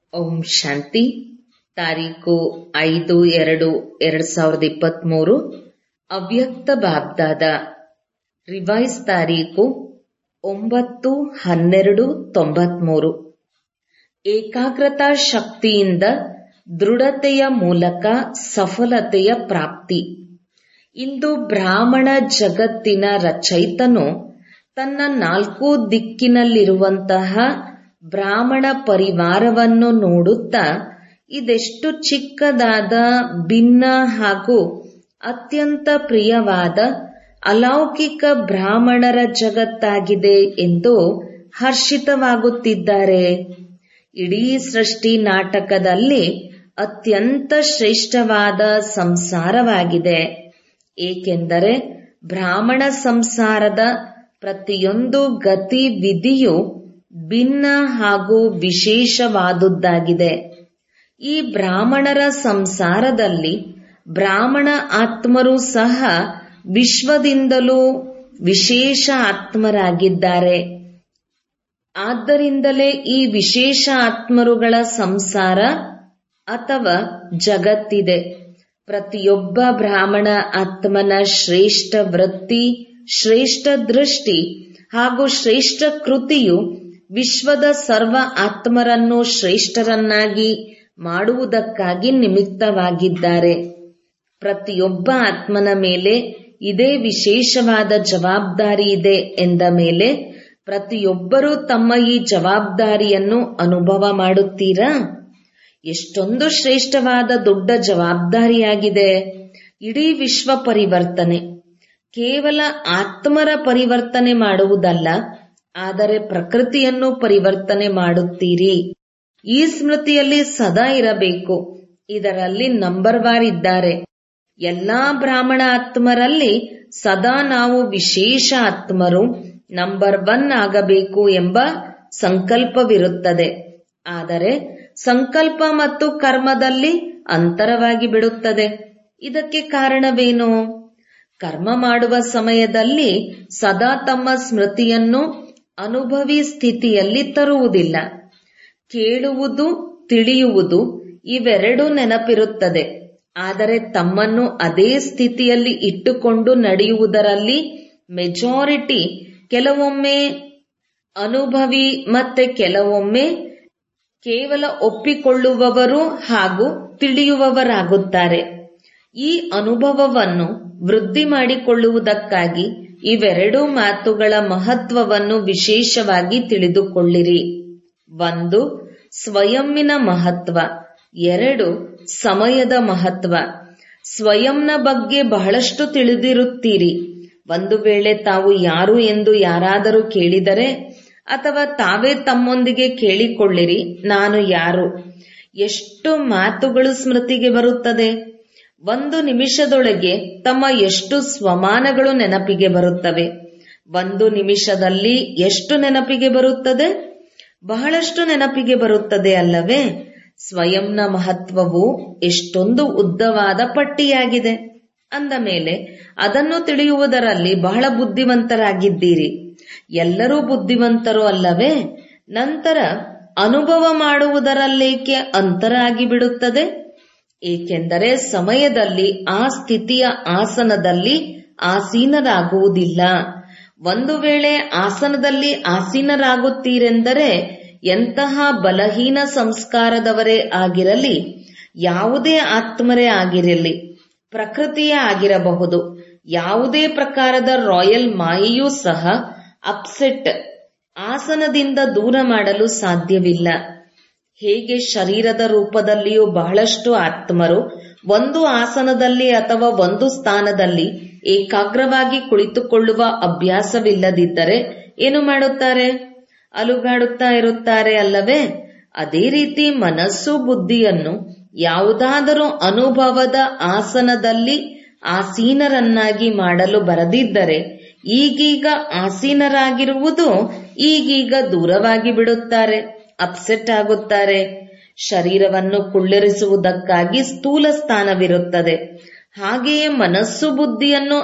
ಓಂ ಶಾಂತಿ ತಾರೀಕು ಐದು ಎರಡು ಎರಡ್ ಸಾವಿರದ ಇಪ್ಪತ್ಮೂರು ಅವ್ಯಕ್ತ ಬಾಬ್ದಾದ ರಿವೈಸ್ ತಾರೀಕು ಒಂಬತ್ತು ಹನ್ನೆರಡು ತೊಂಬತ್ಮೂರು ಏಕಾಗ್ರತಾ ಶಕ್ತಿಯಿಂದ ದೃಢತೆಯ ಮೂಲಕ ಸಫಲತೆಯ ಪ್ರಾಪ್ತಿ ಇಂದು ಬ್ರಾಹ್ಮಣ ಜಗತ್ತಿನ ರಚಯಿತನು ತನ್ನ ನಾಲ್ಕು ದಿಕ್ಕಿನಲ್ಲಿರುವಂತಹ ಬ್ರಾಹ್ಮಣ ಪರಿವಾರವನ್ನು ನೋಡುತ್ತಾ ಇದೆಷ್ಟು ಚಿಕ್ಕದಾದ ಭಿನ್ನ ಹಾಗೂ ಅತ್ಯಂತ ಪ್ರಿಯವಾದ ಅಲೌಕಿಕ ಬ್ರಾಹ್ಮಣರ ಜಗತ್ತಾಗಿದೆ ಎಂದು ಹರ್ಷಿತವಾಗುತ್ತಿದ್ದಾರೆ ಇಡೀ ಸೃಷ್ಟಿ ನಾಟಕದಲ್ಲಿ ಅತ್ಯಂತ ಶ್ರೇಷ್ಠವಾದ ಸಂಸಾರವಾಗಿದೆ ಏಕೆಂದರೆ ಬ್ರಾಹ್ಮಣ ಸಂಸಾರದ ಪ್ರತಿಯೊಂದು ಗತಿ ವಿಧಿಯು ಭಿನ್ನ ಹಾಗೂ ವಿಶೇಷವಾದುದಾಗಿದೆ ಈ ಬ್ರಾಹ್ಮಣರ ಸಂಸಾರದಲ್ಲಿ ಬ್ರಾಹ್ಮಣ ಆತ್ಮರು ಸಹ ವಿಶ್ವದಿಂದಲೂ ವಿಶೇಷ ಆತ್ಮರಾಗಿದ್ದಾರೆ ಆದ್ದರಿಂದಲೇ ಈ ವಿಶೇಷ ಆತ್ಮರುಗಳ ಸಂಸಾರ ಅಥವಾ ಜಗತ್ತಿದೆ ಪ್ರತಿಯೊಬ್ಬ ಬ್ರಾಹ್ಮಣ ಆತ್ಮನ ಶ್ರೇಷ್ಠ ವೃತ್ತಿ ಶ್ರೇಷ್ಠ ದೃಷ್ಟಿ ಹಾಗೂ ಶ್ರೇಷ್ಠ ಕೃತಿಯು ವಿಶ್ವದ ಸರ್ವ ಆತ್ಮರನ್ನು ಶ್ರೇಷ್ಠರನ್ನಾಗಿ ಮಾಡುವುದಕ್ಕಾಗಿ ನಿಮಿತ್ತವಾಗಿದ್ದಾರೆ ಪ್ರತಿಯೊಬ್ಬ ಆತ್ಮನ ಮೇಲೆ ಇದೇ ವಿಶೇಷವಾದ ಜವಾಬ್ದಾರಿ ಇದೆ ಎಂದ ಮೇಲೆ ಪ್ರತಿಯೊಬ್ಬರೂ ತಮ್ಮ ಈ ಜವಾಬ್ದಾರಿಯನ್ನು ಅನುಭವ ಮಾಡುತ್ತೀರಾ ಎಷ್ಟೊಂದು ಶ್ರೇಷ್ಠವಾದ ದೊಡ್ಡ ಜವಾಬ್ದಾರಿಯಾಗಿದೆ ಇಡೀ ವಿಶ್ವ ಪರಿವರ್ತನೆ ಕೇವಲ ಆತ್ಮರ ಪರಿವರ್ತನೆ ಮಾಡುವುದಲ್ಲ ಆದರೆ ಪ್ರಕೃತಿಯನ್ನು ಪರಿವರ್ತನೆ ಮಾಡುತ್ತೀರಿ ಈ ಸ್ಮೃತಿಯಲ್ಲಿ ಸದಾ ಇರಬೇಕು ಇದರಲ್ಲಿ ನಂಬರ್ ವಾರ್ ಇದ್ದಾರೆ ಎಲ್ಲಾ ಬ್ರಾಹ್ಮಣ ಆತ್ಮರಲ್ಲಿ ಸದಾ ನಾವು ವಿಶೇಷ ಆತ್ಮರು ನಂಬರ್ ಒನ್ ಆಗಬೇಕು ಎಂಬ ಸಂಕಲ್ಪವಿರುತ್ತದೆ ಆದರೆ ಸಂಕಲ್ಪ ಮತ್ತು ಕರ್ಮದಲ್ಲಿ ಅಂತರವಾಗಿ ಬಿಡುತ್ತದೆ ಇದಕ್ಕೆ ಕಾರಣವೇನು ಕರ್ಮ ಮಾಡುವ ಸಮಯದಲ್ಲಿ ಸದಾ ತಮ್ಮ ಸ್ಮೃತಿಯನ್ನು ಅನುಭವಿ ಸ್ಥಿತಿಯಲ್ಲಿ ತರುವುದಿಲ್ಲ ಕೇಳುವುದು ತಿಳಿಯುವುದು ಇವೆರಡೂ ನೆನಪಿರುತ್ತದೆ ಆದರೆ ತಮ್ಮನ್ನು ಅದೇ ಸ್ಥಿತಿಯಲ್ಲಿ ಇಟ್ಟುಕೊಂಡು ನಡೆಯುವುದರಲ್ಲಿ ಮೆಜಾರಿಟಿ ಕೆಲವೊಮ್ಮೆ ಅನುಭವಿ ಮತ್ತೆ ಕೆಲವೊಮ್ಮೆ ಕೇವಲ ಒಪ್ಪಿಕೊಳ್ಳುವವರು ಹಾಗೂ ತಿಳಿಯುವವರಾಗುತ್ತಾರೆ ಈ ಅನುಭವವನ್ನು ವೃದ್ಧಿ ಮಾಡಿಕೊಳ್ಳುವುದಕ್ಕಾಗಿ ಇವೆರಡೂ ಮಾತುಗಳ ಮಹತ್ವವನ್ನು ವಿಶೇಷವಾಗಿ ತಿಳಿದುಕೊಳ್ಳಿರಿ ಒಂದು ಸ್ವಯಂನ ಮಹತ್ವ ಎರಡು ಸಮಯದ ಮಹತ್ವ ಸ್ವಯಂನ ಬಗ್ಗೆ ಬಹಳಷ್ಟು ತಿಳಿದಿರುತ್ತೀರಿ ಒಂದು ವೇಳೆ ತಾವು ಯಾರು ಎಂದು ಯಾರಾದರೂ ಕೇಳಿದರೆ ಅಥವಾ ತಾವೇ ತಮ್ಮೊಂದಿಗೆ ಕೇಳಿಕೊಳ್ಳಿರಿ ನಾನು ಯಾರು ಎಷ್ಟು ಮಾತುಗಳು ಸ್ಮೃತಿಗೆ ಬರುತ್ತದೆ ಒಂದು ನಿಮಿಷದೊಳಗೆ ತಮ್ಮ ಎಷ್ಟು ಸ್ವಮಾನಗಳು ನೆನಪಿಗೆ ಬರುತ್ತವೆ ಒಂದು ನಿಮಿಷದಲ್ಲಿ ಎಷ್ಟು ನೆನಪಿಗೆ ಬರುತ್ತದೆ ಬಹಳಷ್ಟು ನೆನಪಿಗೆ ಬರುತ್ತದೆ ಅಲ್ಲವೇ ಸ್ವಯಂನ ಮಹತ್ವವು ಎಷ್ಟೊಂದು ಉದ್ದವಾದ ಪಟ್ಟಿಯಾಗಿದೆ ಅಂದ ಮೇಲೆ ಅದನ್ನು ತಿಳಿಯುವುದರಲ್ಲಿ ಬಹಳ ಬುದ್ಧಿವಂತರಾಗಿದ್ದೀರಿ ಎಲ್ಲರೂ ಬುದ್ಧಿವಂತರು ಅಲ್ಲವೇ ನಂತರ ಅನುಭವ ಮಾಡುವುದರಲ್ಲೇಕೆ ಅಂತರ ಆಗಿಬಿಡುತ್ತದೆ ಏಕೆಂದರೆ ಸಮಯದಲ್ಲಿ ಆ ಸ್ಥಿತಿಯ ಆಸನದಲ್ಲಿ ಆಸೀನರಾಗುವುದಿಲ್ಲ ಒಂದು ವೇಳೆ ಆಸನದಲ್ಲಿ ಆಸೀನರಾಗುತ್ತೀರೆಂದರೆ ಎಂತಹ ಬಲಹೀನ ಸಂಸ್ಕಾರದವರೇ ಆಗಿರಲಿ ಯಾವುದೇ ಆತ್ಮರೇ ಆಗಿರಲಿ ಪ್ರಕೃತಿಯೇ ಆಗಿರಬಹುದು ಯಾವುದೇ ಪ್ರಕಾರದ ರಾಯಲ್ ಮಾಯೆಯೂ ಸಹ ಅಪ್ಸೆಟ್ ಆಸನದಿಂದ ದೂರ ಮಾಡಲು ಸಾಧ್ಯವಿಲ್ಲ ಹೇಗೆ ಶರೀರದ ರೂಪದಲ್ಲಿಯೂ ಬಹಳಷ್ಟು ಆತ್ಮರು ಒಂದು ಆಸನದಲ್ಲಿ ಅಥವಾ ಒಂದು ಸ್ಥಾನದಲ್ಲಿ ಏಕಾಗ್ರವಾಗಿ ಕುಳಿತುಕೊಳ್ಳುವ ಅಭ್ಯಾಸವಿಲ್ಲದಿದ್ದರೆ ಏನು ಮಾಡುತ್ತಾರೆ ಅಲುಗಾಡುತ್ತಾ ಇರುತ್ತಾರೆ ಅಲ್ಲವೇ ಅದೇ ರೀತಿ ಮನಸ್ಸು ಬುದ್ಧಿಯನ್ನು ಯಾವುದಾದರೂ ಅನುಭವದ ಆಸನದಲ್ಲಿ ಆಸೀನರನ್ನಾಗಿ ಮಾಡಲು ಬರದಿದ್ದರೆ ಈಗೀಗ ಆಸೀನರಾಗಿರುವುದು ಈಗೀಗ ದೂರವಾಗಿ ಬಿಡುತ್ತಾರೆ ಅಪ್ಸೆಟ್ ಆಗುತ್ತಾರೆ ಶರೀರವನ್ನು ಕುಳ್ಳಿರಿಸುವುದಕ್ಕಾಗಿ ಸ್ಥೂಲ ಸ್ಥಾನವಿರುತ್ತದೆ ಹಾಗೆಯೇ ಮನಸ್ಸು ಬುದ್ಧಿಯನ್ನು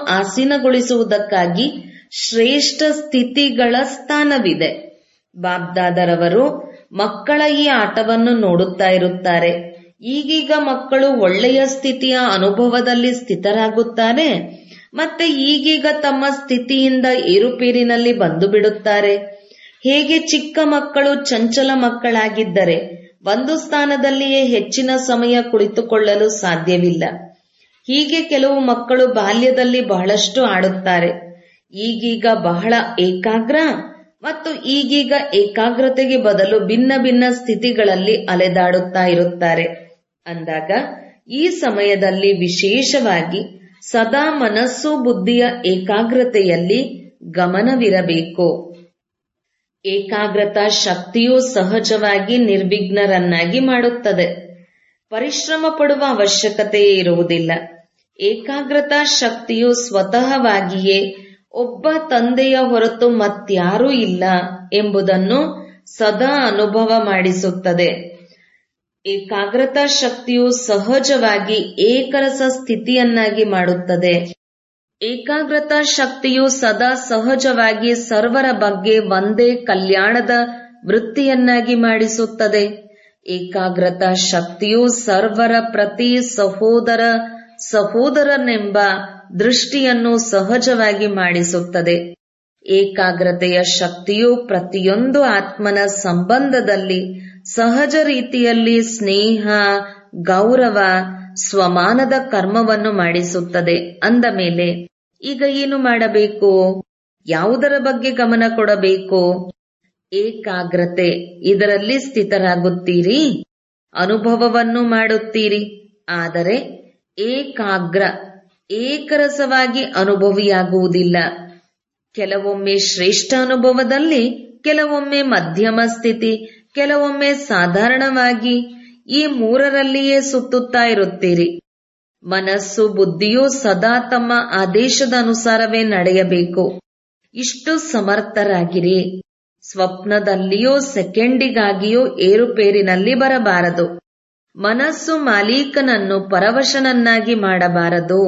ಆಸೀನಗೊಳಿಸುವುದಕ್ಕಾಗಿ ಶ್ರೇಷ್ಠ ಸ್ಥಿತಿಗಳ ಸ್ಥಾನವಿದೆ ಬಾಬ್ದಾದರವರು ಮಕ್ಕಳ ಈ ಆಟವನ್ನು ನೋಡುತ್ತಾ ಇರುತ್ತಾರೆ ಈಗೀಗ ಮಕ್ಕಳು ಒಳ್ಳೆಯ ಸ್ಥಿತಿಯ ಅನುಭವದಲ್ಲಿ ಸ್ಥಿತರಾಗುತ್ತಾರೆ ಮತ್ತೆ ಈಗೀಗ ತಮ್ಮ ಸ್ಥಿತಿಯಿಂದ ಏರುಪೇರಿನಲ್ಲಿ ಬಂದು ಬಿಡುತ್ತಾರೆ ಹೇಗೆ ಚಿಕ್ಕ ಮಕ್ಕಳು ಚಂಚಲ ಮಕ್ಕಳಾಗಿದ್ದರೆ ಒಂದು ಸ್ಥಾನದಲ್ಲಿಯೇ ಹೆಚ್ಚಿನ ಸಮಯ ಕುಳಿತುಕೊಳ್ಳಲು ಸಾಧ್ಯವಿಲ್ಲ ಹೀಗೆ ಕೆಲವು ಮಕ್ಕಳು ಬಾಲ್ಯದಲ್ಲಿ ಬಹಳಷ್ಟು ಆಡುತ್ತಾರೆ ಈಗೀಗ ಬಹಳ ಏಕಾಗ್ರ ಮತ್ತು ಈಗೀಗ ಏಕಾಗ್ರತೆಗೆ ಬದಲು ಭಿನ್ನ ಭಿನ್ನ ಸ್ಥಿತಿಗಳಲ್ಲಿ ಅಲೆದಾಡುತ್ತಾ ಇರುತ್ತಾರೆ ಅಂದಾಗ ಈ ಸಮಯದಲ್ಲಿ ವಿಶೇಷವಾಗಿ ಸದಾ ಮನಸ್ಸು ಬುದ್ಧಿಯ ಏಕಾಗ್ರತೆಯಲ್ಲಿ ಗಮನವಿರಬೇಕು ಏಕಾಗ್ರತಾ ಶಕ್ತಿಯು ಸಹಜವಾಗಿ ನಿರ್ವಿಘ್ನರನ್ನಾಗಿ ಮಾಡುತ್ತದೆ ಪರಿಶ್ರಮ ಪಡುವ ಅವಶ್ಯಕತೆಯೇ ಇರುವುದಿಲ್ಲ ಏಕಾಗ್ರತಾ ಶಕ್ತಿಯು ಸ್ವತಃವಾಗಿಯೇ ಒಬ್ಬ ತಂದೆಯ ಹೊರತು ಮತ್ಯಾರೂ ಇಲ್ಲ ಎಂಬುದನ್ನು ಸದಾ ಅನುಭವ ಮಾಡಿಸುತ್ತದೆ ಏಕಾಗ್ರತಾ ಶಕ್ತಿಯು ಸಹಜವಾಗಿ ಏಕರಸ ಸ್ಥಿತಿಯನ್ನಾಗಿ ಮಾಡುತ್ತದೆ ಏಕಾಗ್ರತಾ ಶಕ್ತಿಯು ಸದಾ ಸಹಜವಾಗಿ ಸರ್ವರ ಬಗ್ಗೆ ಒಂದೇ ಕಲ್ಯಾಣದ ವೃತ್ತಿಯನ್ನಾಗಿ ಮಾಡಿಸುತ್ತದೆ ಏಕಾಗ್ರತಾ ಶಕ್ತಿಯು ಸರ್ವರ ಪ್ರತಿ ಸಹೋದರ ಸಹೋದರನೆಂಬ ದೃಷ್ಟಿಯನ್ನು ಸಹಜವಾಗಿ ಮಾಡಿಸುತ್ತದೆ ಏಕಾಗ್ರತೆಯ ಶಕ್ತಿಯು ಪ್ರತಿಯೊಂದು ಆತ್ಮನ ಸಂಬಂಧದಲ್ಲಿ ಸಹಜ ರೀತಿಯಲ್ಲಿ ಸ್ನೇಹ ಗೌರವ ಸ್ವಮಾನದ ಕರ್ಮವನ್ನು ಮಾಡಿಸುತ್ತದೆ ಅಂದ ಮೇಲೆ ಈಗ ಏನು ಮಾಡಬೇಕು ಯಾವುದರ ಬಗ್ಗೆ ಗಮನ ಕೊಡಬೇಕು ಏಕಾಗ್ರತೆ ಇದರಲ್ಲಿ ಸ್ಥಿತರಾಗುತ್ತೀರಿ ಅನುಭವವನ್ನು ಮಾಡುತ್ತೀರಿ ಆದರೆ ಏಕಾಗ್ರ ಏಕರಸವಾಗಿ ಅನುಭವಿಯಾಗುವುದಿಲ್ಲ ಕೆಲವೊಮ್ಮೆ ಶ್ರೇಷ್ಠ ಅನುಭವದಲ್ಲಿ ಕೆಲವೊಮ್ಮೆ ಮಧ್ಯಮ ಸ್ಥಿತಿ ಕೆಲವೊಮ್ಮೆ ಸಾಧಾರಣವಾಗಿ ಈ ಮೂರರಲ್ಲಿಯೇ ಸುತ್ತುತ್ತಾ ಇರುತ್ತೀರಿ ಮನಸ್ಸು ಬುದ್ಧಿಯು ಸದಾ ತಮ್ಮ ಆದೇಶದ ಅನುಸಾರವೇ ನಡೆಯಬೇಕು ಇಷ್ಟು ಸಮರ್ಥರಾಗಿರಿ ಸ್ವಪ್ನದಲ್ಲಿಯೂ ಸೆಕೆಂಡಿಗಾಗಿಯೂ ಏರುಪೇರಿನಲ್ಲಿ ಬರಬಾರದು ಮನಸ್ಸು ಮಾಲೀಕನನ್ನು ಪರವಶನನ್ನಾಗಿ ಮಾಡಬಾರದು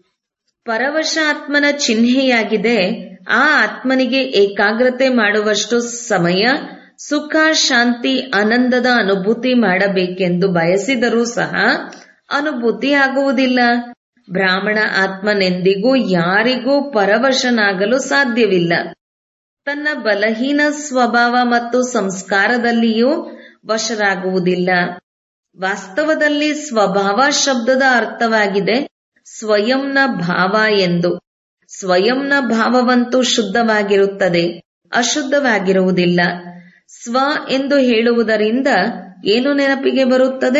ಪರವಶ ಆತ್ಮನ ಚಿಹ್ನೆಯಾಗಿದೆ ಆ ಆತ್ಮನಿಗೆ ಏಕಾಗ್ರತೆ ಮಾಡುವಷ್ಟು ಸಮಯ ಸುಖ ಶಾಂತಿ ಆನಂದದ ಅನುಭೂತಿ ಮಾಡಬೇಕೆಂದು ಬಯಸಿದರೂ ಸಹ ಅನುಭೂತಿ ಆಗುವುದಿಲ್ಲ ಬ್ರಾಹ್ಮಣ ಆತ್ಮನೆಂದಿಗೂ ಯಾರಿಗೂ ಪರವಶನಾಗಲು ಸಾಧ್ಯವಿಲ್ಲ ತನ್ನ ಬಲಹೀನ ಸ್ವಭಾವ ಮತ್ತು ಸಂಸ್ಕಾರದಲ್ಲಿಯೂ ವಶರಾಗುವುದಿಲ್ಲ ವಾಸ್ತವದಲ್ಲಿ ಸ್ವಭಾವ ಶಬ್ದದ ಅರ್ಥವಾಗಿದೆ ಸ್ವಯಂನ ಭಾವ ಎಂದು ಸ್ವಯಂನ ಭಾವವಂತೂ ಶುದ್ಧವಾಗಿರುತ್ತದೆ ಅಶುದ್ಧವಾಗಿರುವುದಿಲ್ಲ ಸ್ವ ಎಂದು ಹೇಳುವುದರಿಂದ ಏನು ನೆನಪಿಗೆ ಬರುತ್ತದೆ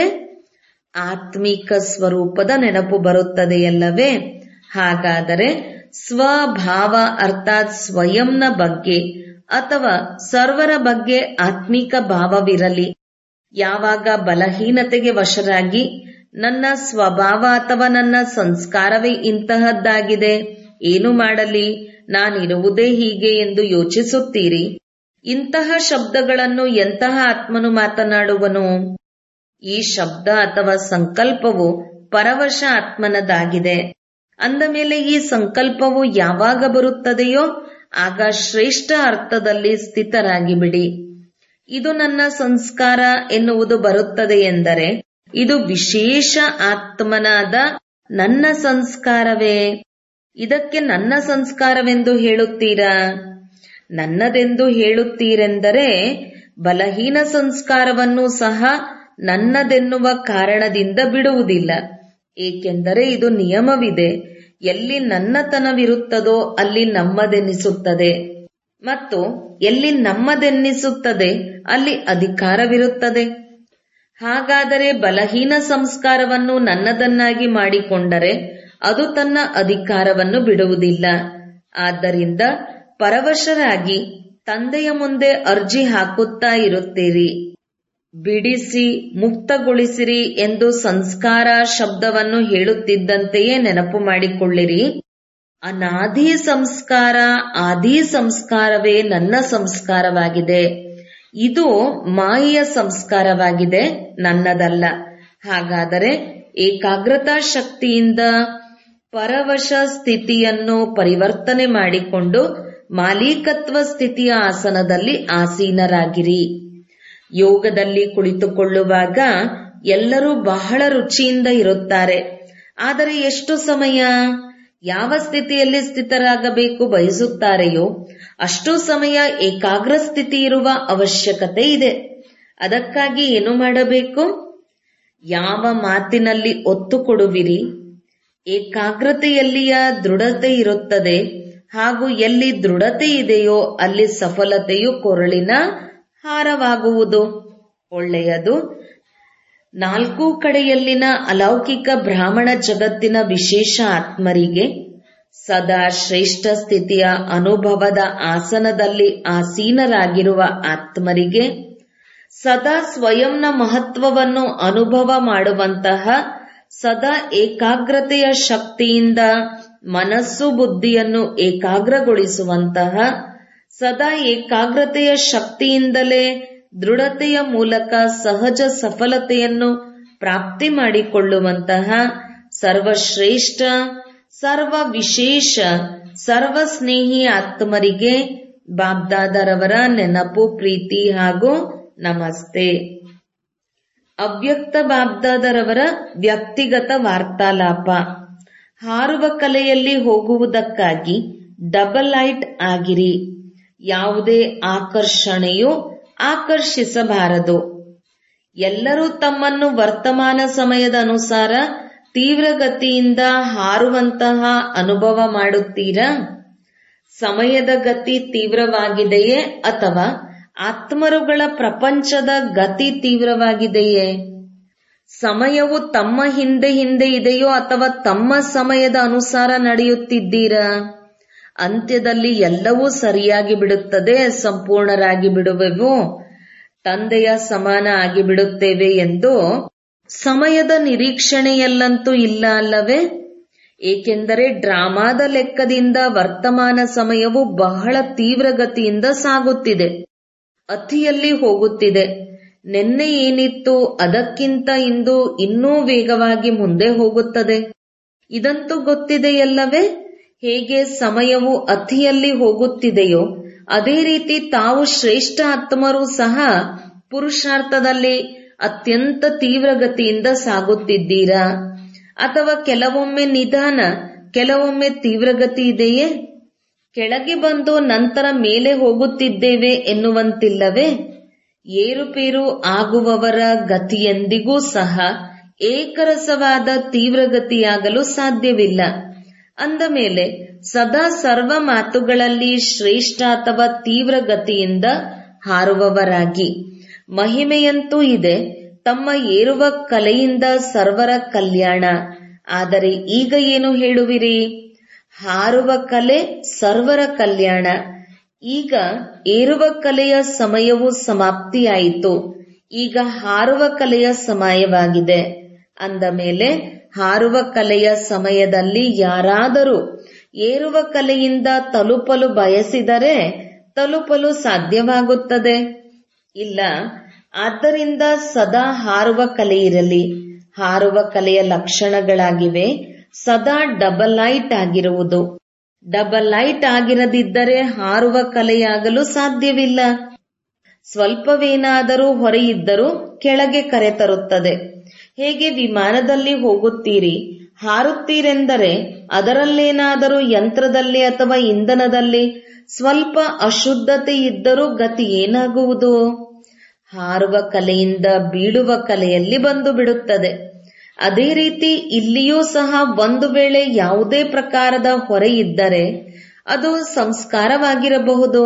ಆತ್ಮಿಕ ಸ್ವರೂಪದ ನೆನಪು ಬರುತ್ತದೆಯಲ್ಲವೇ ಹಾಗಾದರೆ ಸ್ವಭಾವ ಅರ್ಥಾತ್ ಸ್ವಯಂನ ಬಗ್ಗೆ ಅಥವಾ ಸರ್ವರ ಬಗ್ಗೆ ಆತ್ಮಿಕ ಭಾವವಿರಲಿ ಯಾವಾಗ ಬಲಹೀನತೆಗೆ ವಶರಾಗಿ ನನ್ನ ಸ್ವಭಾವ ಅಥವಾ ನನ್ನ ಸಂಸ್ಕಾರವೇ ಇಂತಹದ್ದಾಗಿದೆ ಏನು ಮಾಡಲಿ ನಾನಿರುವುದೇ ಹೀಗೆ ಎಂದು ಯೋಚಿಸುತ್ತೀರಿ ಇಂತಹ ಶಬ್ದಗಳನ್ನು ಎಂತಹ ಆತ್ಮನು ಮಾತನಾಡುವನು ಈ ಶಬ್ದ ಅಥವಾ ಸಂಕಲ್ಪವು ಪರವಶ ಆತ್ಮನದಾಗಿದೆ ಅಂದ ಮೇಲೆ ಈ ಸಂಕಲ್ಪವು ಯಾವಾಗ ಬರುತ್ತದೆಯೋ ಆಗ ಶ್ರೇಷ್ಠ ಅರ್ಥದಲ್ಲಿ ಸ್ಥಿತರಾಗಿ ಬಿಡಿ ಇದು ನನ್ನ ಸಂಸ್ಕಾರ ಎನ್ನುವುದು ಬರುತ್ತದೆ ಎಂದರೆ ಇದು ವಿಶೇಷ ಆತ್ಮನಾದ ನನ್ನ ಸಂಸ್ಕಾರವೇ ಇದಕ್ಕೆ ನನ್ನ ಸಂಸ್ಕಾರವೆಂದು ಹೇಳುತ್ತೀರಾ ನನ್ನದೆಂದು ಹೇಳುತ್ತೀರೆಂದರೆ ಬಲಹೀನ ಸಂಸ್ಕಾರವನ್ನು ಸಹ ನನ್ನದೆನ್ನುವ ಕಾರಣದಿಂದ ಬಿಡುವುದಿಲ್ಲ ಏಕೆಂದರೆ ಇದು ನಿಯಮವಿದೆ ಎಲ್ಲಿ ನನ್ನತನವಿರುತ್ತದೋ ಅಲ್ಲಿ ನಮ್ಮದೆನ್ನಿಸುತ್ತದೆ ಮತ್ತು ಎಲ್ಲಿ ನಮ್ಮದೆನ್ನಿಸುತ್ತದೆ ಅಲ್ಲಿ ಅಧಿಕಾರವಿರುತ್ತದೆ ಹಾಗಾದರೆ ಬಲಹೀನ ಸಂಸ್ಕಾರವನ್ನು ನನ್ನದನ್ನಾಗಿ ಮಾಡಿಕೊಂಡರೆ ಅದು ತನ್ನ ಅಧಿಕಾರವನ್ನು ಬಿಡುವುದಿಲ್ಲ ಆದ್ದರಿಂದ ಪರವಶರಾಗಿ ತಂದೆಯ ಮುಂದೆ ಅರ್ಜಿ ಹಾಕುತ್ತಾ ಇರುತ್ತೀರಿ ಬಿಡಿಸಿ ಮುಕ್ತಗೊಳಿಸಿರಿ ಎಂದು ಸಂಸ್ಕಾರ ಶಬ್ದವನ್ನು ಹೇಳುತ್ತಿದ್ದಂತೆಯೇ ನೆನಪು ಮಾಡಿಕೊಳ್ಳಿರಿ ಅನಾದಿ ಸಂಸ್ಕಾರ ಆದಿ ಸಂಸ್ಕಾರವೇ ನನ್ನ ಸಂಸ್ಕಾರವಾಗಿದೆ ಇದು ಮಾಯೆಯ ಸಂಸ್ಕಾರವಾಗಿದೆ ನನ್ನದಲ್ಲ ಹಾಗಾದರೆ ಏಕಾಗ್ರತಾ ಶಕ್ತಿಯಿಂದ ಪರವಶ ಸ್ಥಿತಿಯನ್ನು ಪರಿವರ್ತನೆ ಮಾಡಿಕೊಂಡು ಮಾಲೀಕತ್ವ ಸ್ಥಿತಿಯ ಆಸನದಲ್ಲಿ ಆಸೀನರಾಗಿರಿ ಯೋಗದಲ್ಲಿ ಕುಳಿತುಕೊಳ್ಳುವಾಗ ಎಲ್ಲರೂ ಬಹಳ ರುಚಿಯಿಂದ ಇರುತ್ತಾರೆ ಆದರೆ ಎಷ್ಟು ಸಮಯ ಯಾವ ಸ್ಥಿತಿಯಲ್ಲಿ ಸ್ಥಿತರಾಗಬೇಕು ಬಯಸುತ್ತಾರೆಯೋ ಅಷ್ಟು ಸಮಯ ಏಕಾಗ್ರ ಸ್ಥಿತಿ ಇರುವ ಅವಶ್ಯಕತೆ ಇದೆ ಅದಕ್ಕಾಗಿ ಏನು ಮಾಡಬೇಕು ಯಾವ ಮಾತಿನಲ್ಲಿ ಒತ್ತು ಕೊಡುವಿರಿ ಏಕಾಗ್ರತೆಯಲ್ಲಿಯ ದೃಢತೆ ಇರುತ್ತದೆ ಹಾಗೂ ಎಲ್ಲಿ ದೃಢತೆ ಇದೆಯೋ ಅಲ್ಲಿ ಸಫಲತೆಯು ಕೊರಳಿನ ಹಾರವಾಗುವುದು ಒಳ್ಳೆಯದು ನಾಲ್ಕು ಕಡೆಯಲ್ಲಿನ ಅಲೌಕಿಕ ಬ್ರಾಹ್ಮಣ ಜಗತ್ತಿನ ವಿಶೇಷ ಆತ್ಮರಿಗೆ ಸದಾ ಶ್ರೇಷ್ಠ ಸ್ಥಿತಿಯ ಅನುಭವದ ಆಸನದಲ್ಲಿ ಆಸೀನರಾಗಿರುವ ಆತ್ಮರಿಗೆ ಸದಾ ಸ್ವಯಂನ ಮಹತ್ವವನ್ನು ಅನುಭವ ಮಾಡುವಂತಹ ಸದಾ ಏಕಾಗ್ರತೆಯ ಶಕ್ತಿಯಿಂದ ಮನಸ್ಸು ಬುದ್ಧಿಯನ್ನು ಏಕಾಗ್ರಗೊಳಿಸುವಂತಹ ಸದಾ ಏಕಾಗ್ರತೆಯ ಶಕ್ತಿಯಿಂದಲೇ ದೃಢತೆಯ ಮೂಲಕ ಸಹಜ ಸಫಲತೆಯನ್ನು ಪ್ರಾಪ್ತಿ ಮಾಡಿಕೊಳ್ಳುವಂತಹ ಸರ್ವಶ್ರೇಷ್ಠ ಸರ್ವ ವಿಶೇಷ ಸರ್ವ ಸ್ನೇಹಿ ಆತ್ಮರಿಗೆ ಬಾಬ್ದಾದರವರ ನೆನಪು ಪ್ರೀತಿ ಹಾಗೂ ನಮಸ್ತೆ ಅವ್ಯಕ್ತ ಬಾಬ್ದಾದರವರ ವ್ಯಕ್ತಿಗತ ವಾರ್ತಾಲಾಪ ಹಾರುವ ಕಲೆಯಲ್ಲಿ ಹೋಗುವುದಕ್ಕಾಗಿ ಡಬಲ್ ಲೈಟ್ ಆಗಿರಿ ಯಾವುದೇ ಆಕರ್ಷಣೆಯು ಆಕರ್ಷಿಸಬಾರದು ಎಲ್ಲರೂ ತಮ್ಮನ್ನು ವರ್ತಮಾನ ಸಮಯದ ಅನುಸಾರ ತೀವ್ರಗತಿಯಿಂದ ಹಾರುವಂತಹ ಅನುಭವ ಮಾಡುತ್ತೀರಾ ಸಮಯದ ಗತಿ ತೀವ್ರವಾಗಿದೆಯೇ ಅಥವಾ ಆತ್ಮರುಗಳ ಪ್ರಪಂಚದ ಗತಿ ತೀವ್ರವಾಗಿದೆಯೇ ಸಮಯವು ತಮ್ಮ ಹಿಂದೆ ಹಿಂದೆ ಇದೆಯೋ ಅಥವಾ ತಮ್ಮ ಸಮಯದ ಅನುಸಾರ ನಡೆಯುತ್ತಿದ್ದೀರಾ ಅಂತ್ಯದಲ್ಲಿ ಎಲ್ಲವೂ ಸರಿಯಾಗಿ ಬಿಡುತ್ತದೆ ಸಂಪೂರ್ಣರಾಗಿ ಬಿಡುವೆವು ತಂದೆಯ ಸಮಾನ ಆಗಿ ಬಿಡುತ್ತೇವೆ ಎಂದು ಸಮಯದ ನಿರೀಕ್ಷಣೆಯಲ್ಲಂತೂ ಇಲ್ಲ ಅಲ್ಲವೇ ಏಕೆಂದರೆ ಡ್ರಾಮಾದ ಲೆಕ್ಕದಿಂದ ವರ್ತಮಾನ ಸಮಯವು ಬಹಳ ತೀವ್ರಗತಿಯಿಂದ ಸಾಗುತ್ತಿದೆ ಅತಿಯಲ್ಲಿ ಹೋಗುತ್ತಿದೆ ನಿನ್ನೆ ಏನಿತ್ತು ಅದಕ್ಕಿಂತ ಇಂದು ಇನ್ನೂ ವೇಗವಾಗಿ ಮುಂದೆ ಹೋಗುತ್ತದೆ ಇದಂತೂ ಗೊತ್ತಿದೆಯಲ್ಲವೇ ಹೇಗೆ ಸಮಯವು ಅತಿಯಲ್ಲಿ ಹೋಗುತ್ತಿದೆಯೋ ಅದೇ ರೀತಿ ತಾವು ಶ್ರೇಷ್ಠ ಆತ್ಮರು ಸಹ ಪುರುಷಾರ್ಥದಲ್ಲಿ ಅತ್ಯಂತ ತೀವ್ರಗತಿಯಿಂದ ಸಾಗುತ್ತಿದ್ದೀರಾ ಅಥವಾ ಕೆಲವೊಮ್ಮೆ ನಿಧಾನ ಕೆಲವೊಮ್ಮೆ ತೀವ್ರಗತಿ ಇದೆಯೇ ಕೆಳಗೆ ಬಂದು ನಂತರ ಮೇಲೆ ಹೋಗುತ್ತಿದ್ದೇವೆ ಎನ್ನುವಂತಿಲ್ಲವೇ ಏರುಪೇರು ಆಗುವವರ ಗತಿಯೆಂದಿಗೂ ಸಹ ಏಕರಸವಾದ ತೀವ್ರಗತಿಯಾಗಲು ಸಾಧ್ಯವಿಲ್ಲ ಅಂದ ಮೇಲೆ ಸದಾ ಸರ್ವ ಮಾತುಗಳಲ್ಲಿ ಶ್ರೇಷ್ಠ ಅಥವಾ ತೀವ್ರ ಗತಿಯಿಂದ ಹಾರುವವರಾಗಿ ಮಹಿಮೆಯಂತೂ ಇದೆ ತಮ್ಮ ಏರುವ ಕಲೆಯಿಂದ ಸರ್ವರ ಕಲ್ಯಾಣ ಆದರೆ ಈಗ ಏನು ಹೇಳುವಿರಿ ಹಾರುವ ಕಲೆ ಸರ್ವರ ಕಲ್ಯಾಣ ಈಗ ಏರುವ ಕಲೆಯ ಸಮಯವು ಸಮಾಪ್ತಿಯಾಯಿತು ಈಗ ಹಾರುವ ಕಲೆಯ ಸಮಯವಾಗಿದೆ ಅಂದ ಮೇಲೆ ಹಾರುವ ಕಲೆಯ ಸಮಯದಲ್ಲಿ ಯಾರಾದರೂ ಏರುವ ಕಲೆಯಿಂದ ತಲುಪಲು ಬಯಸಿದರೆ ತಲುಪಲು ಸಾಧ್ಯವಾಗುತ್ತದೆ ಇಲ್ಲ ಆದ್ದರಿಂದ ಸದಾ ಹಾರುವ ಕಲೆ ಇರಲಿ ಹಾರುವ ಕಲೆಯ ಲಕ್ಷಣಗಳಾಗಿವೆ ಸದಾ ಡಬಲ್ ಲೈಟ್ ಆಗಿರುವುದು ಡಬಲ್ ಲೈಟ್ ಆಗಿರದಿದ್ದರೆ ಹಾರುವ ಕಲೆಯಾಗಲು ಸಾಧ್ಯವಿಲ್ಲ ಸ್ವಲ್ಪವೇನಾದರೂ ಹೊರೆಯಿದ್ದರೂ ಕೆಳಗೆ ಕರೆತರುತ್ತದೆ ಹೇಗೆ ವಿಮಾನದಲ್ಲಿ ಹೋಗುತ್ತೀರಿ ಹಾರುತ್ತೀರೆಂದರೆ ಅದರಲ್ಲೇನಾದರೂ ಯಂತ್ರದಲ್ಲಿ ಅಥವಾ ಇಂಧನದಲ್ಲಿ ಸ್ವಲ್ಪ ಅಶುದ್ಧತೆ ಇದ್ದರೂ ಗತಿ ಏನಾಗುವುದು ಹಾರುವ ಕಲೆಯಿಂದ ಬೀಳುವ ಕಲೆಯಲ್ಲಿ ಬಂದು ಬಿಡುತ್ತದೆ ಅದೇ ರೀತಿ ಇಲ್ಲಿಯೂ ಸಹ ಒಂದು ವೇಳೆ ಯಾವುದೇ ಪ್ರಕಾರದ ಹೊರೆ ಇದ್ದರೆ ಅದು ಸಂಸ್ಕಾರವಾಗಿರಬಹುದು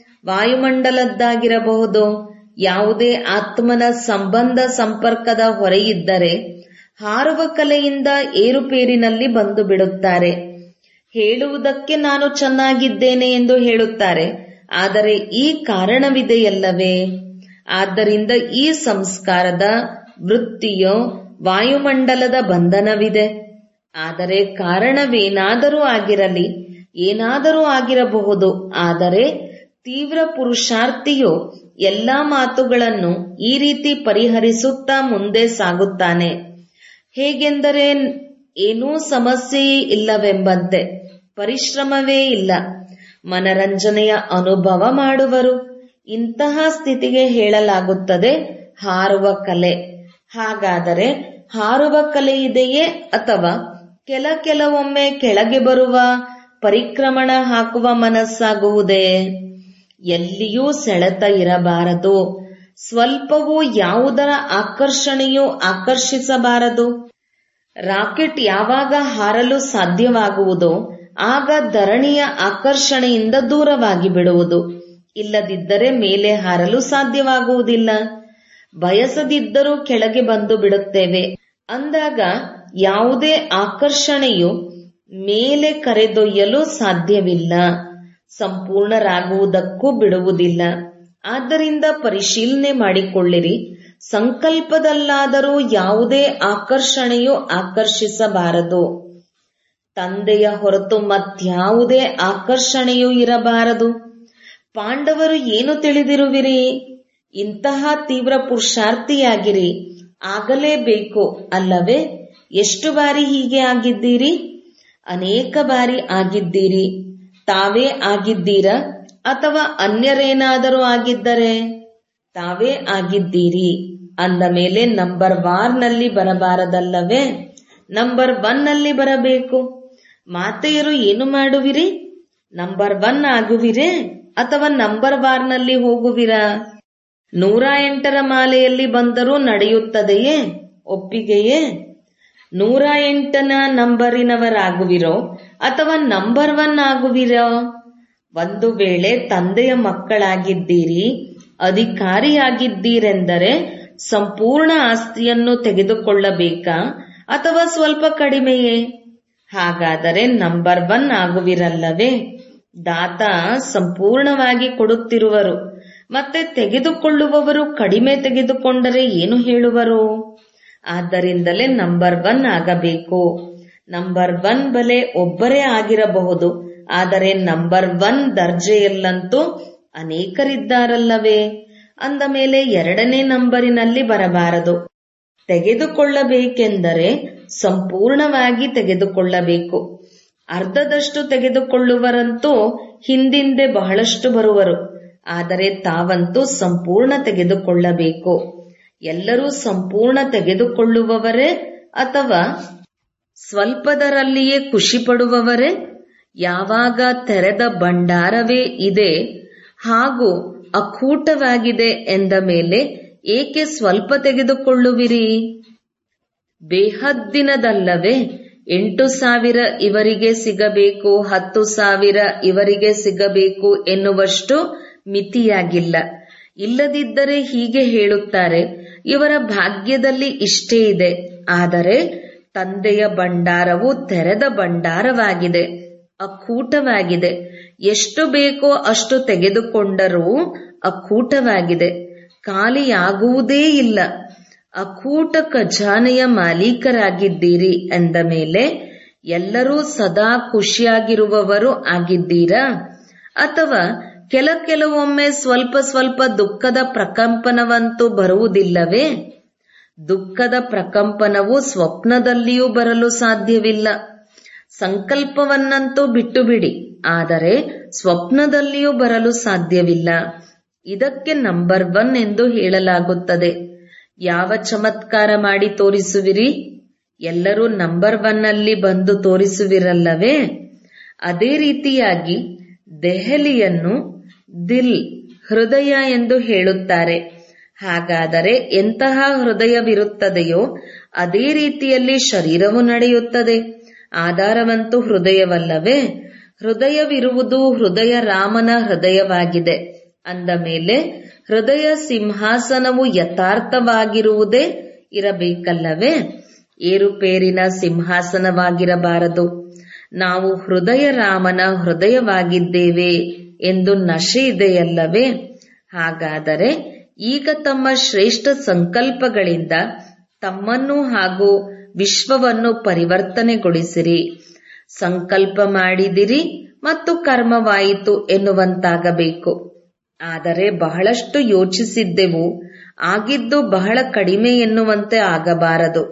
ವಾಯುಮಂಡಲದ್ದಾಗಿರಬಹುದು ಯಾವುದೇ ಆತ್ಮನ ಸಂಬಂಧ ಸಂಪರ್ಕದ ಹೊರೆಯಿದ್ದರೆ ಹಾರುವ ಕಲೆಯಿಂದ ಏರುಪೇರಿನಲ್ಲಿ ಬಂದು ಬಿಡುತ್ತಾರೆ ಹೇಳುವುದಕ್ಕೆ ನಾನು ಚೆನ್ನಾಗಿದ್ದೇನೆ ಎಂದು ಹೇಳುತ್ತಾರೆ ಆದರೆ ಈ ಕಾರಣವಿದೆಯಲ್ಲವೇ ಆದ್ದರಿಂದ ಈ ಸಂಸ್ಕಾರದ ವೃತ್ತಿಯೋ ವಾಯುಮಂಡಲದ ಬಂಧನವಿದೆ ಆದರೆ ಕಾರಣವೇನಾದರೂ ಆಗಿರಲಿ ಏನಾದರೂ ಆಗಿರಬಹುದು ಆದರೆ ತೀವ್ರ ಪುರುಷಾರ್ಥಿಯು ಎಲ್ಲಾ ಮಾತುಗಳನ್ನು ಈ ರೀತಿ ಪರಿಹರಿಸುತ್ತಾ ಮುಂದೆ ಸಾಗುತ್ತಾನೆ ಹೇಗೆಂದರೆ ಏನೂ ಸಮಸ್ಯೆಯೇ ಇಲ್ಲವೆಂಬಂತೆ ಪರಿಶ್ರಮವೇ ಇಲ್ಲ ಮನರಂಜನೆಯ ಅನುಭವ ಮಾಡುವರು ಇಂತಹ ಸ್ಥಿತಿಗೆ ಹೇಳಲಾಗುತ್ತದೆ ಹಾರುವ ಕಲೆ ಹಾಗಾದರೆ ಹಾರುವ ಕಲೆ ಇದೆಯೇ ಅಥವಾ ಕೆಲ ಕೆಲವೊಮ್ಮೆ ಕೆಳಗೆ ಬರುವ ಪರಿಕ್ರಮಣ ಹಾಕುವ ಮನಸ್ಸಾಗುವುದೇ ಎಲ್ಲಿಯೂ ಸೆಳೆತ ಇರಬಾರದು ಸ್ವಲ್ಪವೂ ಯಾವುದರ ಆಕರ್ಷಣೆಯೂ ಆಕರ್ಷಿಸಬಾರದು ರಾಕೆಟ್ ಯಾವಾಗ ಹಾರಲು ಸಾಧ್ಯವಾಗುವುದೋ ಆಗ ಧರಣಿಯ ಆಕರ್ಷಣೆಯಿಂದ ದೂರವಾಗಿ ಬಿಡುವುದು ಇಲ್ಲದಿದ್ದರೆ ಮೇಲೆ ಹಾರಲು ಸಾಧ್ಯವಾಗುವುದಿಲ್ಲ ಬಯಸದಿದ್ದರೂ ಕೆಳಗೆ ಬಂದು ಬಿಡುತ್ತೇವೆ ಅಂದಾಗ ಯಾವುದೇ ಆಕರ್ಷಣೆಯು ಮೇಲೆ ಕರೆದೊಯ್ಯಲು ಸಾಧ್ಯವಿಲ್ಲ ಸಂಪೂರ್ಣರಾಗುವುದಕ್ಕೂ ಬಿಡುವುದಿಲ್ಲ ಆದ್ದರಿಂದ ಪರಿಶೀಲನೆ ಮಾಡಿಕೊಳ್ಳಿರಿ ಸಂಕಲ್ಪದಲ್ಲಾದರೂ ಯಾವುದೇ ಆಕರ್ಷಣೆಯು ಆಕರ್ಷಿಸಬಾರದು ತಂದೆಯ ಹೊರತು ಮತ್ಯಾವುದೇ ಆಕರ್ಷಣೆಯೂ ಇರಬಾರದು ಪಾಂಡವರು ಏನು ತಿಳಿದಿರುವಿರಿ ಇಂತಹ ತೀವ್ರ ಪುರುಷಾರ್ಥಿಯಾಗಿರಿ ಆಗಲೇಬೇಕು ಅಲ್ಲವೇ ಎಷ್ಟು ಬಾರಿ ಹೀಗೆ ಆಗಿದ್ದೀರಿ ಅನೇಕ ಬಾರಿ ಆಗಿದ್ದೀರಿ ತಾವೇ ಆಗಿದ್ದೀರಾ ಅಥವಾ ಅನ್ಯರೇನಾದರೂ ಆಗಿದ್ದರೆ ತಾವೇ ಆಗಿದ್ದೀರಿ ಅಂದ ಮೇಲೆ ನಂಬರ್ ವಾರ್ ನಲ್ಲಿ ಬರಬಾರದಲ್ಲವೇ ನಂಬರ್ ಒನ್ ನಲ್ಲಿ ಬರಬೇಕು ಮಾತೆಯರು ಏನು ಮಾಡುವಿರಿ ನಂಬರ್ ಒನ್ ಆಗುವಿರೇ ಅಥವಾ ನಂಬರ್ ವಾರ್ ನಲ್ಲಿ ಹೋಗುವಿರಾ ನೂರ ಎಂಟರ ಮಾಲೆಯಲ್ಲಿ ಬಂದರೂ ನಡೆಯುತ್ತದೆಯೇ ಒಪ್ಪಿಗೆಯೇ ನೂರ ಎಂಟನ ನಂಬರಿನವರಾಗುವಿರೋ ಅಥವಾ ನಂಬರ್ ಒನ್ ಆಗುವಿರೋ ಒಂದು ವೇಳೆ ತಂದೆಯ ಮಕ್ಕಳಾಗಿದ್ದೀರಿ ಅಧಿಕಾರಿಯಾಗಿದ್ದೀರೆಂದರೆ ಸಂಪೂರ್ಣ ಆಸ್ತಿಯನ್ನು ತೆಗೆದುಕೊಳ್ಳಬೇಕಾ ಅಥವಾ ಸ್ವಲ್ಪ ಕಡಿಮೆಯೇ ಹಾಗಾದರೆ ನಂಬರ್ ಒನ್ ಆಗುವಿರಲ್ಲವೇ ದಾತ ಸಂಪೂರ್ಣವಾಗಿ ಕೊಡುತ್ತಿರುವರು ಮತ್ತೆ ತೆಗೆದುಕೊಳ್ಳುವವರು ಕಡಿಮೆ ತೆಗೆದುಕೊಂಡರೆ ಏನು ಹೇಳುವರು ಆದ್ದರಿಂದಲೇ ನಂಬರ್ ಒನ್ ಆಗಬೇಕು ನಂಬರ್ ಒನ್ ಬಲೆ ಒಬ್ಬರೇ ಆಗಿರಬಹುದು ಆದರೆ ನಂಬರ್ ಒನ್ ದರ್ಜೆಯಲ್ಲಂತೂ ಅನೇಕರಿದ್ದಾರಲ್ಲವೇ ಅಂದ ಮೇಲೆ ಎರಡನೇ ನಂಬರಿನಲ್ಲಿ ಬರಬಾರದು ತೆಗೆದುಕೊಳ್ಳಬೇಕೆಂದರೆ ಸಂಪೂರ್ಣವಾಗಿ ತೆಗೆದುಕೊಳ್ಳಬೇಕು ಅರ್ಧದಷ್ಟು ತೆಗೆದುಕೊಳ್ಳುವರಂತೂ ಹಿಂದಿಂದೆ ಬಹಳಷ್ಟು ಬರುವರು ಆದರೆ ತಾವಂತೂ ಸಂಪೂರ್ಣ ತೆಗೆದುಕೊಳ್ಳಬೇಕು ಎಲ್ಲರೂ ಸಂಪೂರ್ಣ ತೆಗೆದುಕೊಳ್ಳುವವರೇ ಅಥವಾ ಸ್ವಲ್ಪದರಲ್ಲಿಯೇ ಖುಷಿ ಪಡುವವರೇ ಯಾವಾಗ ತೆರೆದ ಭಂಡಾರವೇ ಇದೆ ಹಾಗೂ ಅಕೂಟವಾಗಿದೆ ಎಂದ ಮೇಲೆ ಏಕೆ ಸ್ವಲ್ಪ ತೆಗೆದುಕೊಳ್ಳುವಿರಿ ಬೇಹದ್ದಿನದಲ್ಲವೇ ಎಂಟು ಸಾವಿರ ಇವರಿಗೆ ಸಿಗಬೇಕು ಹತ್ತು ಸಾವಿರ ಇವರಿಗೆ ಸಿಗಬೇಕು ಎನ್ನುವಷ್ಟು ಮಿತಿಯಾಗಿಲ್ಲ ಇಲ್ಲದಿದ್ದರೆ ಹೀಗೆ ಹೇಳುತ್ತಾರೆ ಇವರ ಭಾಗ್ಯದಲ್ಲಿ ಇಷ್ಟೇ ಇದೆ ಆದರೆ ತಂದೆಯ ಭಂಡಾರವು ತೆರೆದ ಭಂಡಾರವಾಗಿದೆ ಅಕೂಟವಾಗಿದೆ ಎಷ್ಟು ಬೇಕೋ ಅಷ್ಟು ತೆಗೆದುಕೊಂಡರೂ ಅಕೂಟವಾಗಿದೆ ಖಾಲಿಯಾಗುವುದೇ ಇಲ್ಲ ಅಕೂಟ ಖಜಾನೆಯ ಮಾಲೀಕರಾಗಿದ್ದೀರಿ ಎಂದ ಮೇಲೆ ಎಲ್ಲರೂ ಸದಾ ಖುಷಿಯಾಗಿರುವವರು ಆಗಿದ್ದೀರಾ ಅಥವಾ ಕೆಲ ಕೆಲವೊಮ್ಮೆ ಸ್ವಲ್ಪ ಸ್ವಲ್ಪ ದುಃಖದ ಪ್ರಕಂಪನವಂತೂ ಬರುವುದಿಲ್ಲವೇ ದುಃಖದ ಪ್ರಕಂಪನವು ಸ್ವಪ್ನದಲ್ಲಿಯೂ ಬರಲು ಸಾಧ್ಯವಿಲ್ಲ ಸಂಕಲ್ಪವನ್ನಂತೂ ಬಿಟ್ಟು ಬಿಡಿ ಆದರೆ ಸ್ವಪ್ನದಲ್ಲಿಯೂ ಬರಲು ಸಾಧ್ಯವಿಲ್ಲ ಇದಕ್ಕೆ ನಂಬರ್ ಒನ್ ಎಂದು ಹೇಳಲಾಗುತ್ತದೆ ಯಾವ ಚಮತ್ಕಾರ ಮಾಡಿ ತೋರಿಸುವಿರಿ ಎಲ್ಲರೂ ನಂಬರ್ ಒನ್ ಅಲ್ಲಿ ಬಂದು ತೋರಿಸುವಿರಲ್ಲವೇ ಅದೇ ರೀತಿಯಾಗಿ ದೆಹಲಿಯನ್ನು ದಿಲ್ ಹೃದಯ ಎಂದು ಹೇಳುತ್ತಾರೆ ಹಾಗಾದರೆ ಎಂತಹ ಹೃದಯವಿರುತ್ತದೆಯೋ ಅದೇ ರೀತಿಯಲ್ಲಿ ಶರೀರವು ನಡೆಯುತ್ತದೆ ಆಧಾರವಂತೂ ಹೃದಯವಲ್ಲವೇ ಹೃದಯವಿರುವುದು ಹೃದಯ ರಾಮನ ಹೃದಯವಾಗಿದೆ ಅಂದ ಮೇಲೆ ಹೃದಯ ಸಿಂಹಾಸನವು ಯಥಾರ್ಥವಾಗಿರುವುದೇ ಇರಬೇಕಲ್ಲವೇ ಏರುಪೇರಿನ ಸಿಂಹಾಸನವಾಗಿರಬಾರದು ನಾವು ಹೃದಯ ರಾಮನ ಹೃದಯವಾಗಿದ್ದೇವೆ ಎಂದು ನಶೆ ಇದೆಯಲ್ಲವೇ ಹಾಗಾದರೆ ಈಗ ತಮ್ಮ ಶ್ರೇಷ್ಠ ಸಂಕಲ್ಪಗಳಿಂದ ತಮ್ಮನ್ನು ಹಾಗೂ ವಿಶ್ವವನ್ನು ಪರಿವರ್ತನೆಗೊಳಿಸಿರಿ ಸಂಕಲ್ಪ ಮಾಡಿದಿರಿ ಮತ್ತು ಕರ್ಮವಾಯಿತು ಎನ್ನುವಂತಾಗಬೇಕು ಆದರೆ ಬಹಳಷ್ಟು ಯೋಚಿಸಿದ್ದೆವು ಆಗಿದ್ದು ಬಹಳ ಕಡಿಮೆ ಎನ್ನುವಂತೆ ಆಗಬಾರದು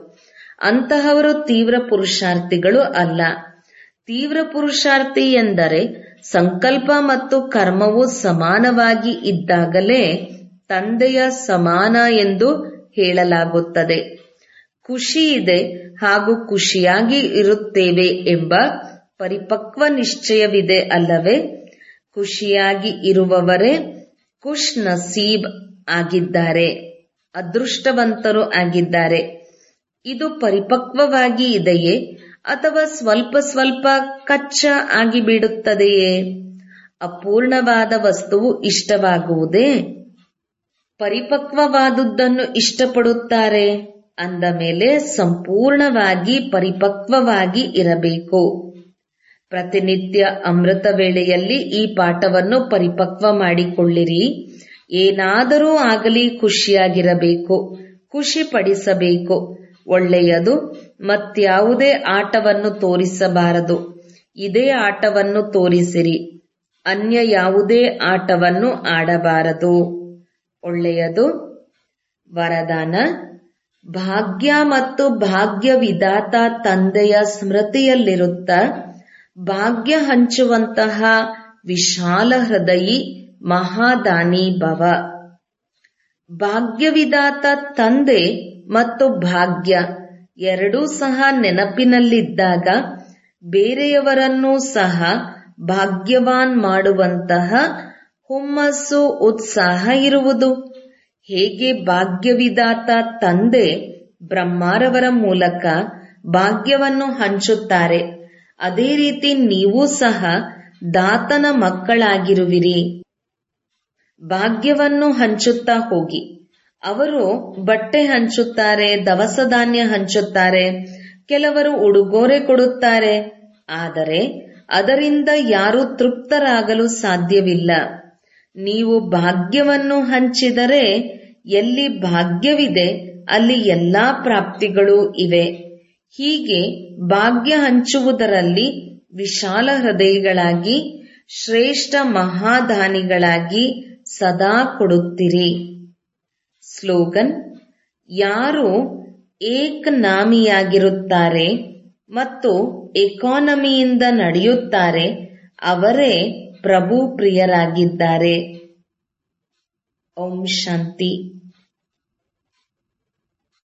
ಅಂತಹವರು ತೀವ್ರ ಪುರುಷಾರ್ಥಿಗಳು ಅಲ್ಲ ತೀವ್ರ ಪುರುಷಾರ್ಥಿ ಎಂದರೆ ಸಂಕಲ್ಪ ಮತ್ತು ಕರ್ಮವು ಸಮಾನವಾಗಿ ಇದ್ದಾಗಲೇ ತಂದೆಯ ಸಮಾನ ಎಂದು ಹೇಳಲಾಗುತ್ತದೆ ಖುಷಿ ಇದೆ ಹಾಗೂ ಖುಷಿಯಾಗಿ ಇರುತ್ತೇವೆ ಎಂಬ ಪರಿಪಕ್ವ ನಿಶ್ಚಯವಿದೆ ಅಲ್ಲವೇ ಖುಷಿಯಾಗಿ ಇರುವವರೇ ಖುಷ್ ನಸೀಬ್ ಆಗಿದ್ದಾರೆ ಅದೃಷ್ಟವಂತರು ಆಗಿದ್ದಾರೆ ಇದು ಪರಿಪಕ್ವವಾಗಿ ಇದೆಯೇ ಅಥವಾ ಸ್ವಲ್ಪ ಸ್ವಲ್ಪ ಕಚ್ಚಾ ಆಗಿಬಿಡುತ್ತದೆಯೇ ಅಪೂರ್ಣವಾದ ವಸ್ತುವು ಇಷ್ಟವಾಗುವುದೇ ಪರಿಪಕ್ವವಾದುದನ್ನು ಇಷ್ಟಪಡುತ್ತಾರೆ ಅಂದ ಮೇಲೆ ಸಂಪೂರ್ಣವಾಗಿ ಪರಿಪಕ್ವವಾಗಿ ಇರಬೇಕು ಪ್ರತಿನಿತ್ಯ ಅಮೃತ ವೇಳೆಯಲ್ಲಿ ಈ ಪಾಠವನ್ನು ಪರಿಪಕ್ವ ಮಾಡಿಕೊಳ್ಳಿರಿ ಏನಾದರೂ ಆಗಲಿ ಖುಷಿಯಾಗಿರಬೇಕು ಖುಷಿ ಪಡಿಸಬೇಕು ಒಳ್ಳೆಯದು ಮತ್ಯಾವುದೇ ಆಟವನ್ನು ತೋರಿಸಬಾರದು ಇದೇ ಆಟವನ್ನು ತೋರಿಸಿರಿ ಅನ್ಯ ಯಾವುದೇ ಆಟವನ್ನು ಆಡಬಾರದು ಒಳ್ಳೆಯದು ವರದಾನ ಭಾಗ್ಯ ಮತ್ತು ಭಾಗ್ಯ ವಿಧಾತ ತಂದೆಯ ಸ್ಮೃತಿಯಲ್ಲಿರುತ್ತ ಭಾಗ್ಯ ಹಂಚುವಂತಹ ವಿಶಾಲ ಹೃದಯಿ ಮಹಾದಾನಿ ಭವ ಭಾಗ್ಯವಿದಾತ ತಂದೆ ಮತ್ತು ಭಾಗ್ಯ ಎರಡೂ ಸಹ ನೆನಪಿನಲ್ಲಿದ್ದಾಗ ಬೇರೆಯವರನ್ನೂ ಸಹ ಭಾಗ್ಯವಾನ್ ಮಾಡುವಂತಹ ಹುಮ್ಮಸ್ಸು ಉತ್ಸಾಹ ಇರುವುದು ಹೇಗೆ ಭಾಗ್ಯವಿದಾತ ತಂದೆ ಬ್ರಹ್ಮಾರವರ ಮೂಲಕ ಭಾಗ್ಯವನ್ನು ಹಂಚುತ್ತಾರೆ ಅದೇ ರೀತಿ ನೀವು ಸಹ ದಾತನ ಮಕ್ಕಳಾಗಿರುವಿರಿ ಭಾಗ್ಯವನ್ನು ಹಂಚುತ್ತಾ ಹೋಗಿ ಅವರು ಬಟ್ಟೆ ಹಂಚುತ್ತಾರೆ ದವಸ ಧಾನ್ಯ ಹಂಚುತ್ತಾರೆ ಕೆಲವರು ಉಡುಗೊರೆ ಕೊಡುತ್ತಾರೆ ಆದರೆ ಅದರಿಂದ ಯಾರೂ ತೃಪ್ತರಾಗಲು ಸಾಧ್ಯವಿಲ್ಲ ನೀವು ಭಾಗ್ಯವನ್ನು ಹಂಚಿದರೆ ಎಲ್ಲಿ ಭಾಗ್ಯವಿದೆ ಅಲ್ಲಿ ಎಲ್ಲಾ ಪ್ರಾಪ್ತಿಗಳು ಇವೆ ಹೀಗೆ ಭಾಗ್ಯ ಹಂಚುವುದರಲ್ಲಿ ವಿಶಾಲ ಹೃದಯಗಳಾಗಿ ಶ್ರೇಷ್ಠ ಮಹಾದಾನಿಗಳಾಗಿ ಸದಾ ಕೊಡುತ್ತಿರಿ ಸ್ಲೋಗನ್ ಯಾರು ಏಕನಾಮಿಯಾಗಿರುತ್ತಾರೆ ಮತ್ತು ಎಕಾನಮಿಯಿಂದ ನಡೆಯುತ್ತಾರೆ ಅವರೇ ಪ್ರಭು ಪ್ರಿಯರಾಗಿದ್ದಾರೆ ಓಂ ಶಾಂತಿ